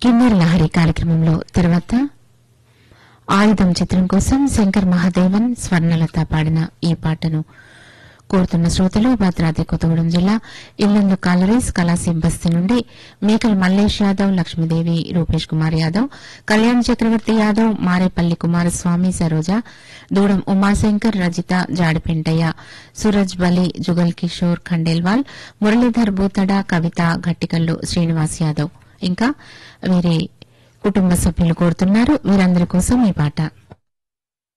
కిన్నెర లహరి కార్యక్రమంలో తర్వాత ఆయుధం చిత్రం కోసం శంకర్ మహాదేవన్ స్వర్ణలత పాడిన ఈ పాటను కోరుతున్న శ్రోతలు భద్రాద్రి కొత్తగూడెం జిల్లా ఇల్లందు కాలరీస్ కళాసీం బస్తీ నుండి మేకల్ మల్లేష్ యాదవ్ లక్ష్మీదేవి రూపేష్ కుమార్ యాదవ్ కళ్యాణ్ చక్రవర్తి యాదవ్ మారేపల్లి కుమారస్వామి సరోజ దూడం ఉమాశంకర్ రజిత జాడిపెంటయ్య సూరజ్ బలి జుగల్ కిషోర్ ఖండేల్వాల్ మురళీధర్ బూతడ కవిత గట్టికల్లు శ్రీనివాస్ యాదవ్ ఇంకా వీరి కుటుంబ సభ్యులు కోరుతున్నారు వీరందరి కోసం ఈ పాట